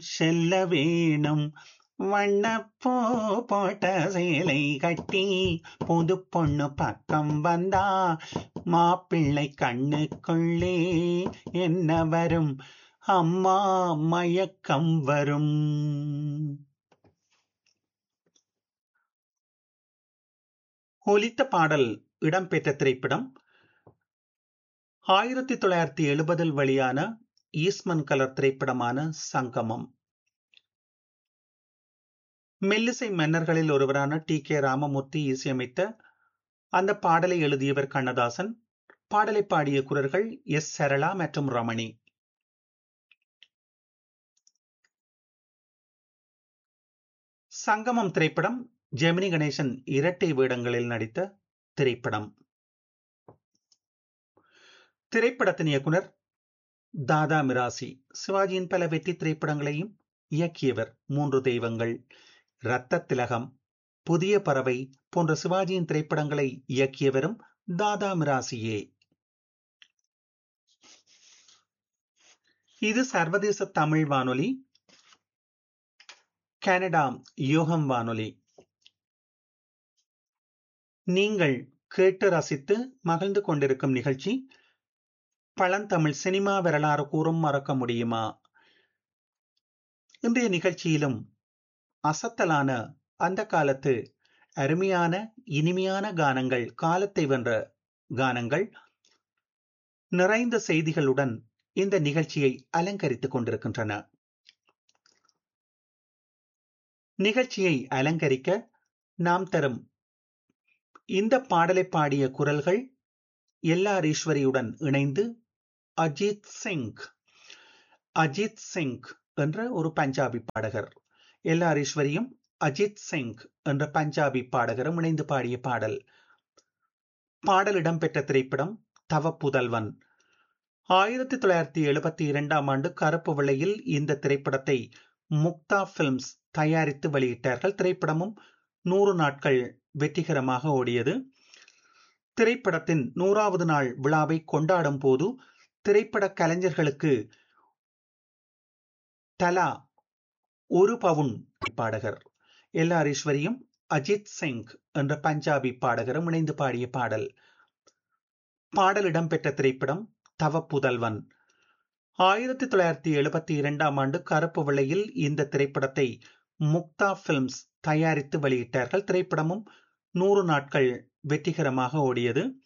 செல்ல வேணும் வண்ணப்பூ போட்ட சேலை கட்டி புது பொண்ணு பக்கம் வந்தா மாப்பிள்ளை கண்ணுக்குள்ளே என்ன வரும் அம்மா மயக்கம் வரும் ஒலித்த பாடல் இடம்பெற்ற திரைப்படம் ஆயிரத்தி தொள்ளாயிரத்தி எழுபதில் வெளியான ஈஸ்மன் கலர் திரைப்படமான சங்கமம் மெல்லிசை மன்னர்களில் ஒருவரான டி கே ராமமூர்த்தி இசையமைத்த அந்த பாடலை எழுதியவர் கண்ணதாசன் பாடலை பாடிய குரல்கள் எஸ் சரளா மற்றும் ரமணி சங்கமம் திரைப்படம் ஜெமினி கணேசன் இரட்டை வேடங்களில் நடித்த திரைப்படம் திரைப்படத்தின் இயக்குனர் தாதா மிராசி சிவாஜியின் பல வெற்றி திரைப்படங்களையும் இயக்கியவர் மூன்று தெய்வங்கள் இரத்த திலகம் புதிய பறவை போன்ற சிவாஜியின் திரைப்படங்களை இயக்கியவரும் தாதா மிராசியே இது சர்வதேச தமிழ் வானொலி கனடா யோகம் வானொலி நீங்கள் கேட்டு ரசித்து மகிழ்ந்து கொண்டிருக்கும் நிகழ்ச்சி பழந்தமிழ் சினிமா வரலாறு கூறும் மறக்க முடியுமா இன்றைய நிகழ்ச்சியிலும் அசத்தலான அந்த காலத்து அருமையான இனிமையான கானங்கள் காலத்தை வென்ற கானங்கள் நிறைந்த செய்திகளுடன் இந்த நிகழ்ச்சியை அலங்கரித்துக் கொண்டிருக்கின்றன நிகழ்ச்சியை அலங்கரிக்க நாம் தரும் இந்த பாடலை பாடிய குரல்கள் எல்லார் ஈஸ்வரியுடன் இணைந்து அஜித் சிங் அஜித் சிங் என்ற ஒரு பஞ்சாபி பாடகர் எல்லார் ஈஸ்வரியும் அஜித் சிங் என்ற பஞ்சாபி பாடகரும் இணைந்து பாடிய பாடல் பாடல் இடம்பெற்ற திரைப்படம் தவ புதல்வன் ஆயிரத்தி தொள்ளாயிரத்தி எழுபத்தி இரண்டாம் ஆண்டு கருப்பு விலையில் இந்த திரைப்படத்தை முக்தா பிலிம்ஸ் தயாரித்து வெளியிட்டார்கள் திரைப்படமும் நூறு நாட்கள் வெற்றிகரமாக ஓடியது திரைப்படத்தின் நூறாவது நாள் விழாவை கொண்டாடும் போது திரைப்பட கலைஞர்களுக்கு தலா ஒரு பவுன் பாடகர் எல்லார் ஈஸ்வரியும் அஜித் சிங் என்ற பஞ்சாபி பாடகரும் இணைந்து பாடிய பாடல் பாடல் இடம்பெற்ற திரைப்படம் தவ புதல்வன் ஆயிரத்தி தொள்ளாயிரத்தி எழுபத்தி இரண்டாம் ஆண்டு கருப்பு விலையில் இந்த திரைப்படத்தை முக்தா பிலிம்ஸ் தயாரித்து வெளியிட்டார்கள் திரைப்படமும் நூறு நாட்கள் வெற்றிகரமாக ஓடியது